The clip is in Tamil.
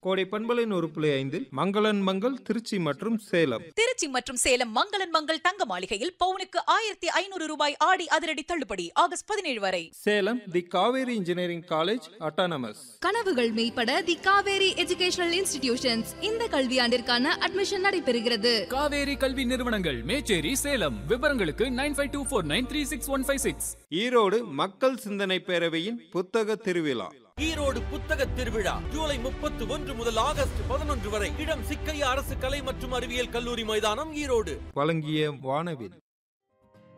கோடை பண்பலின் ஒரு புள்ளி ஐந்தில் மங்களன் மங்கள் திருச்சி மற்றும் சேலம் திருச்சி மற்றும் சேலம் மங்களன் மங்கள் தங்க மாளிகையில் பவுனுக்கு ஆயிரத்தி ஐநூறு ரூபாய் ஆடி அதிரடி தள்ளுபடி ஆகஸ்ட் பதினேழு வரை Salem the Kaveri engineering college autonomous கனவுகள் மெய்ப்பட தி காவேரி எஜுகேஷனல் இன்ஸ்டிடியூஷன்ஸ் இந்த கல்வியாண்டிற்கான அட்மிஷன் நடைபெறுகிறது காவேரி கல்வி நிறுவனங்கள் மேச்சேரி சேலம் விவரங்களுக்கு nine five two four nine three six one five six Erode மக்கள் சிந்தனை பேரவையின் புத்தக திருவிழா ஈரோடு புத்தக திருவிழா ஜூலை முப்பத்தி ஒன்று முதல் ஆகஸ்ட் பதினொன்று வரை இடம் சிக்கையா அரசு கலை மற்றும் அறிவியல் கல்லூரி மைதானம் ஈரோடு வழங்கிய வானவில்